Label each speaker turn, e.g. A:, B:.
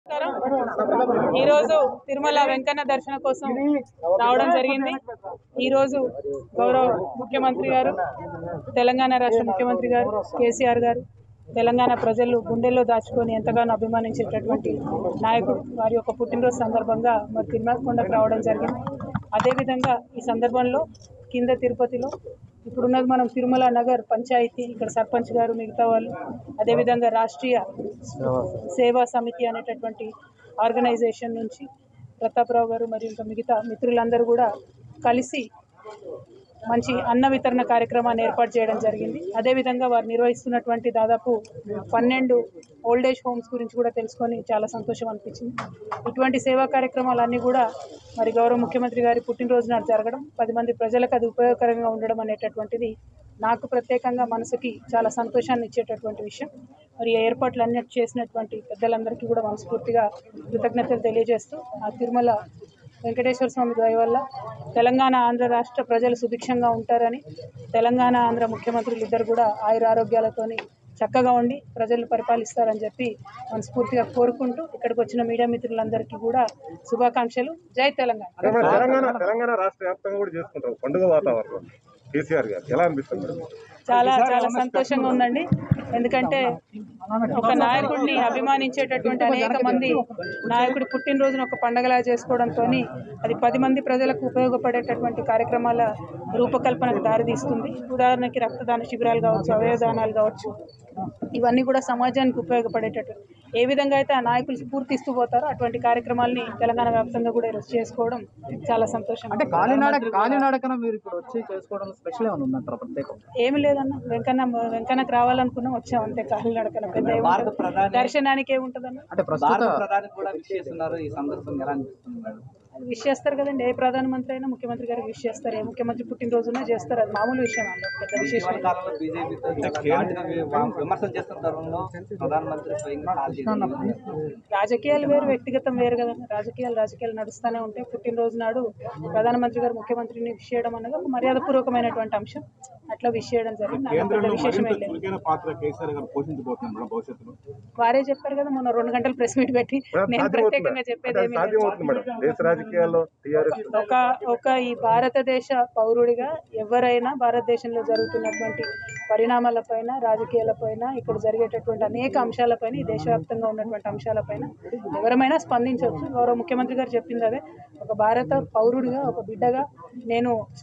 A: నమస్కారం ఈరోజు తిరుమల వెంకన్న దర్శన కోసం రావడం జరిగింది ఈరోజు గౌరవ ముఖ్యమంత్రి గారు తెలంగాణ రాష్ట్ర ముఖ్యమంత్రి గారు కేసీఆర్ గారు తెలంగాణ ప్రజలు గుండెల్లో దాచుకొని ఎంతగానో అభిమానించేటటువంటి నాయకుడు వారి యొక్క పుట్టినరోజు సందర్భంగా మరి తిరుమల కొండకు రావడం జరిగింది అదేవిధంగా ఈ సందర్భంలో కింద తిరుపతిలో ఇప్పుడున్నది మనం తిరుమల నగర్ పంచాయతీ ఇక్కడ సర్పంచ్ గారు మిగతా వాళ్ళు అదేవిధంగా రాష్ట్రీయ సేవా సమితి అనేటటువంటి ఆర్గనైజేషన్ నుంచి ప్రతాపరావు గారు మరియు ఇంకా మిగతా మిత్రులందరూ కూడా కలిసి మంచి అన్న వితరణ కార్యక్రమాన్ని ఏర్పాటు చేయడం జరిగింది అదేవిధంగా వారు నిర్వహిస్తున్నటువంటి దాదాపు పన్నెండు ఓల్డ్ ఏజ్ హోమ్స్ గురించి కూడా తెలుసుకొని చాలా సంతోషం అనిపించింది ఇటువంటి సేవా కార్యక్రమాలన్నీ కూడా మరి గౌరవ ముఖ్యమంత్రి గారి పుట్టినరోజు నాడు జరగడం పది మంది ప్రజలకు అది ఉపయోగకరంగా ఉండడం అనేటటువంటిది నాకు ప్రత్యేకంగా మనసుకి చాలా సంతోషాన్ని ఇచ్చేటటువంటి విషయం మరి ఈ ఏర్పాట్లు అన్ని చేసినటువంటి పెద్దలందరికీ కూడా మనస్ఫూర్తిగా కృతజ్ఞతలు తెలియజేస్తూ ఆ తిరుమల వెంకటేశ్వర స్వామి దయ వల్ల తెలంగాణ ఆంధ్ర రాష్ట్ర ప్రజలు సుభిక్షంగా ఉంటారని తెలంగాణ ఆంధ్ర ముఖ్యమంత్రులు ఇద్దరు కూడా ఆయుర ఆరోగ్యాలతోని చక్కగా ఉండి ప్రజలను పరిపాలిస్తారని చెప్పి మనస్ఫూర్తిగా కోరుకుంటూ ఇక్కడికి వచ్చిన మీడియా మిత్రులందరికీ కూడా శుభాకాంక్షలు జై తెలంగాణ
B: అదే మన తెలంగాణ తెలంగాణ రాష్ట్ర వ్యాప్తంగా కూడా చేసుకుంటారు పండుగ వాతావరణం కేసీఆర్ గారు ఎలా అనిపిస్తుంది మేడం
A: చాలా చాలా సంతోషంగా ఉందండి ఎందుకంటే ఒక నాయకుడిని అభిమానించేటటువంటి అనేక మంది నాయకుడి పుట్టినరోజున ఒక పండగలా చేసుకోవడంతో అది పది మంది ప్రజలకు ఉపయోగపడేటటువంటి కార్యక్రమాల రూపకల్పనకు దారితీస్తుంది ఉదాహరణకి రక్తదాన శిబిరాలు కావచ్చు అవయవదానాలు కావచ్చు ఇవన్నీ కూడా సమాజానికి ఉపయోగపడేటట్టు ఏ విధంగా అయితే ఆ నాయకులు స్ఫూర్తిస్తూ పోతారో అటువంటి కార్యక్రమాల్ని తెలంగాణ వ్యాప్తంగా కూడా ఈరోజు చేసుకోవడం చాలా సంతోషం
C: అంటే కాలినాడ కాలినాడకన మీరు ఇప్పుడు వచ్చి చేసుకోవడం స్పెషల్ ఏమైనా ఉందంటారా ప్రత్యేకం
A: ఏమి లేదన్న వెంకన్న వెంకన్నకు రావాలనుకున్నాం వచ్చాం అంతే కాళ్ళు నడకన పెద్ద ఏముంటది? దర్శనానికి ఏముంటదన్న
C: అంటే ప్రస్తుత
D: ప్రధాని కూడా విష్ చేస్తున్నారు ఈ సందర్భంగా ఎలా అనిపిస్తుంది మేడం
A: అది విష్ చేస్తారు కదండి ఏ ప్రధానమంత్రి అయినా ముఖ్యమంత్రి గారికి విష్ చేస్తారు ఏ ముఖ్యమంత్రి పుట్టినరోజున చేస్తారు అది మామూలు విషయం అందులో పెద్ద విశేషం ఏం
D: కాలంలో బీజేపీతో చాలా ఘాటుగా వి- విమర్శలు చేస్తున్న తరుణంలో ప్రధానమంత్రి స్వయంగా కాల్ చేసింది
A: రాజకీయాలు వేరు వ్యక్తిగతం వేరు కదండి రాజకీయాలు రాజకీయాలు నడుస్తూనే ఉంటాయి పుట్టినరోజు నాడు ప్రధానమంత్రి గారు ముఖ్యమంత్రిని విష్ చేయడం అనేది ఒక మర్యాదపూర్వకమైనటువంటి అంశం అట్లా విష్ చేయడం జరిగింది అందులో పెద్ద విశేషం ఏం లేదు
B: చురుకైన పాత్ర కేసీఆర్ గారు పోషించబోతున్నారు మేడం భవిష్యత్తులో
A: వారే చెప్పారు కదా మొన్న రెండు గంటలు ప్రెస్ మీట్ పెట్టి నేను ప్రత్యేకంగా చెప్పేది ఏమీ లేదు
B: సాధ్యమవుతుంది మేడం దేశ రాజకీయాల్లో టీఆర్ఎస్
A: ఒక ఒక ఈ భారతదేశ పౌరుడిగా ఎవరైనా భారతదేశంలో జరుగుతున్నటువంటి పరిణామాలపైన రాజకీయాలపైన ఇక్కడ జరిగేటటువంటి అనేక అంశాలపైన ఈ దేశవ్యాప్తంగా ఉన్నటువంటి అంశాలపైన ఎవరమైనా స్పందించవచ్చు గౌరవ ముఖ్యమంత్రి గారు చెప్పింది అదే ఒక భారత పౌరుడిగా ఒక బిడ్డగా నేను